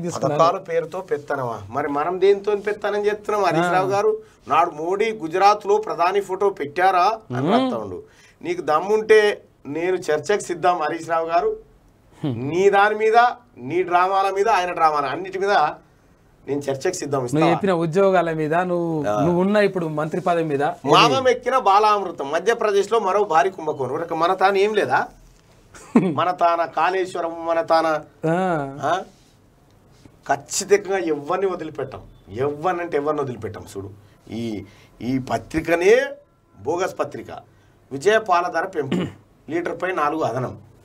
తీసుకున్నాను పథకాల పేరుతో పెత్తనమా మరి మనం దేంతో పెత్తనం చేస్తున్నాం హరీష్ రావు గారు నాడు మోడీ గుజరాత్ లో ప్రధాని ఫోటో పెట్టారా అని రాస్తా ఉండు నీకు దమ్ముంటే నేను చర్చకు సిద్ధం హరీష్ రావు గారు నీ దాని మీద నీ డ్రామాల మీద ఆయన డ్రామాల అన్నిటి మీద నేను చర్చకు సిద్ధం నువ్వు ఇస్తా చెప్పిన ఉద్యోగాల మీద నువ్వు నువ్వు ఉన్న ఇప్పుడు మంత్రి పదవి మీద మామం ఎక్కిన బాలామృతం మధ్యప్రదేశ్ లో మరో భారీ కుంభకోణం ఇక మన తాను ఏం లేదా మన తాన కాళేశ్వరం మన తాన ఆ, ఆ? ఖచ్చితంగా ఎవరిని వదిలిపెట్టాం ఎవరినంటే ఎవరిని వదిలిపెట్టాం చూడు ఈ ఈ పత్రికనే బోగస్ పత్రిక విజయ పాల ధర పెంపు లీటర్పై నాలుగు అదనం